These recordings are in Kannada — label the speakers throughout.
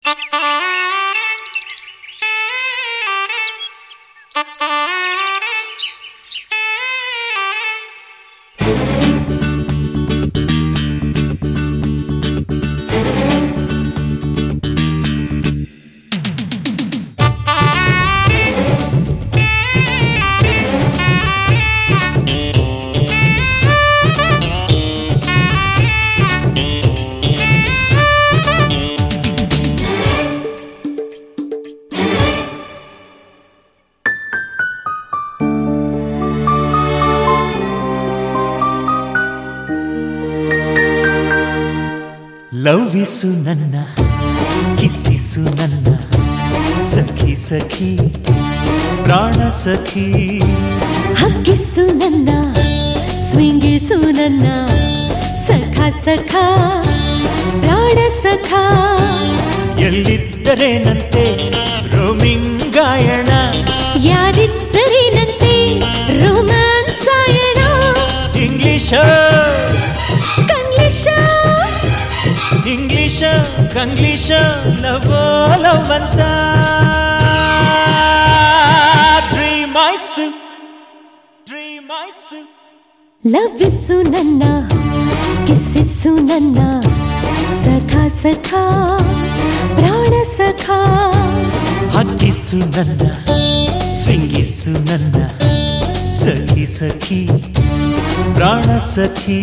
Speaker 1: ಲವ್ವಿಸು ನನ್ನ ಕಿಸ್ಸಿಸು ನನ್ನ ಸಖಿ ಸಖಿ ಪ್ರಾಣ ಸಖಿ
Speaker 2: ಹಕ್ಕಿಸು ನನ್ನ ಸ್ವಿಂಗಿಸು ನನ್ನ ಸಖ ಸಖ ಪ್ರಾಣ ಸಖ
Speaker 1: ಎಲ್ಲಿದ್ದರೇನಂತೆ ರೋಮಿಂಗಾಯಣ
Speaker 2: ಯಾರಿದ್ದರೇನಂತೆ ರೊಮ್ಯಾನ್ಸ್ ಆಯಣ
Speaker 1: ಇಂಗ್ಲಿಷ
Speaker 2: ಕಂಗ್ಲಿಷ
Speaker 1: ಇಂಗ್ಲಿಷ ಕಂಗ್ಲಿಷ ಲವೋ ಲವ್ ಅಂತ ಡ್ರೀಮ್ ಐಸು ಡ್ರೀಮ್ ಐಸು
Speaker 2: ಲವ್ವಿಸು ನನ್ನ ಕಿಸ್ಸಿಸು ನನ್ನ ಸಖ ಸಖ ಪ್ರಾಣ ಸಖ
Speaker 1: ಹಕ್ಕಿಸು ನನ್ನ ಸ್ವಿಂಗಿಸು ನನ್ನ ಸಖಿ ಸಖಿ ಪ್ರಾಣ ಸಖಿ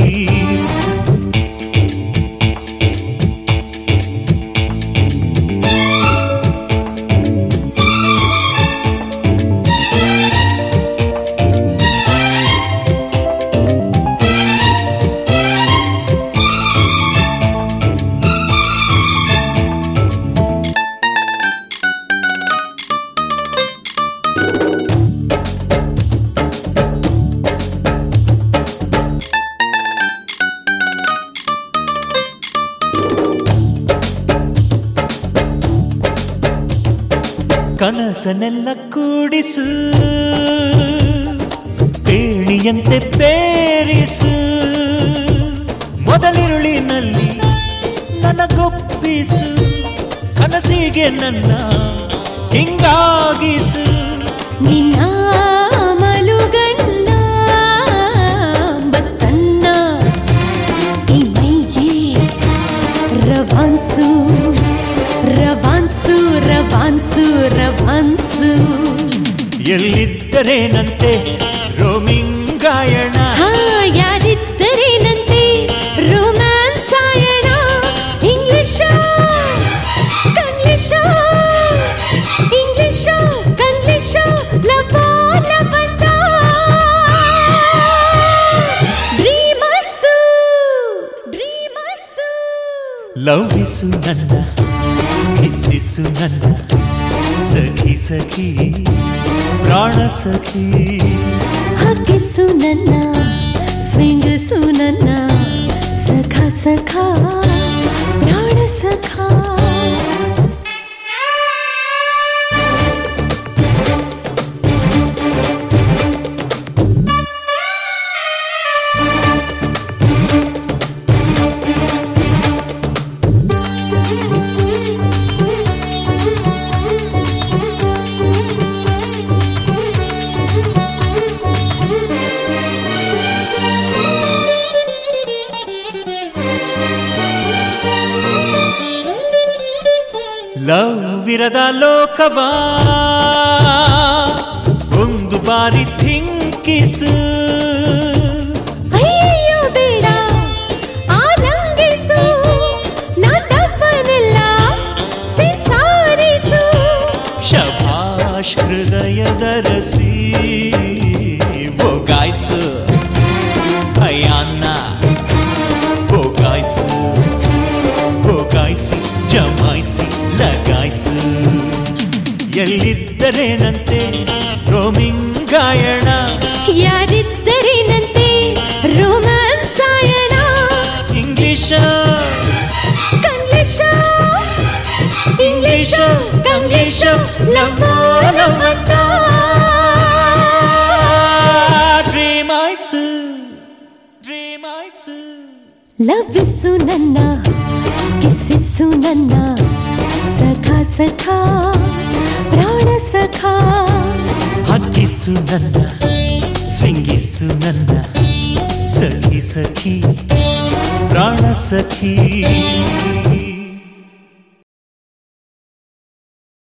Speaker 1: ಕನಸನೆಲ್ಲ ಕೂಡಿಸು ಪೇಣಿಯಂತೆ ಪೇರಿಸು ಮೊದಲಿರುಳಿನಲ್ಲಿ ನನಗೊಪ್ಪಿಸು ಕನಸಿಗೆ ನನ್ನ ಹಿಂಗಾಗಿಸು
Speaker 2: ನಿನ್ನ ಮಲುಗಣ್ಣ ಬತ್ತನ್ನ ಈ ಮೈಗೆ ರವಾನ್ಸು ರವಾನ್ಸು ರವಾನ್ಸು ರವಾನ್ಸು
Speaker 1: ಎಲ್ಲಿದ್ದರೇನಂತೆ ರೋಮಿಂಗಾಯಣ
Speaker 2: ಹಾ ಯಾರಿದ್ದರೇನಂತೆ ರೊಮ್ಯಾನ್ಸ್ ಆಯಣ ಇಂಗ್ಲಿಷ ಕಂಗ್ಲಿಷ ಇಂಗ್ಲಿಷ ಕಂಗ್ಲಿಷ ಲವ ಲವಂತ ಡ್ರೀಮರ್ಸು ಡ್ರೀಮರ್ಸು
Speaker 1: ಲವ್ವಿಸು ನನ್ನ ಕಿಸ್ಸಿಸು ನನ್ನ ಸಖಿ ಸಖಿ ಪ್ರಾಣ ಸಖಿ
Speaker 2: ಹಕ್ಕಿಸು ನನ್ನ ಸ್ವಿಂಗಿಸು ನನ್ನ ಸಖ ಸಖ ಪ್ರಾಣ ಸಖ
Speaker 1: ಲವ್ವಿರದ ಲೋಕವಾ ಒಂದು ಬಾರಿ ಥಿಂಕಿಸು
Speaker 2: ಅಯ್ಯಯ್ಯೋ ಬೇಡ ಆನಂದಿಸು ನಾ ತಪ್ಪನೆಲ್ಲ ಸಿಂಸಾರಿಸು
Speaker 1: ಶಭಾಷ್ ಹೃದಯದ ರಸಿ ಒಗಾಯ್ಸು ಭಯಾನ್ನ ಒಗಾಯ್ಸು ಒಗಾಯ್ಸಿ ಜಮಾಯಿಸಿ ಲಗಾಯ್ಸು ಎಲ್ಲಿದ್ದರೇನಂತೆ ರೋಮಿಂಗಾಯಣ
Speaker 2: ಯಾರಿದ್ದರೇನಂತೆ ರೊಮ್ಯಾನ್ಸ್ ಆಯಣ
Speaker 1: English
Speaker 2: Kanglish
Speaker 1: English Kanglish love ಲವಂತ ಡ್ರೀಮ್ ಐಸು ಡ್ರೀಮ್ ಐಸು
Speaker 2: ಲವ್ವಿಸು ನನ್ನ ಕಿಸ್ಸಿಸು ನನ್ನ ಸಖಾ ಸಖಾ ಪ್ರಾಣ ಸಖಾ
Speaker 1: ಹಕ್ಕಿಸು ನನ್ನ ಸ್ವಿಂಗಿಸು ನನ್ನ ಸಖಿ ಸಖಿ ಪ್ರಾಣ ಸಖಿ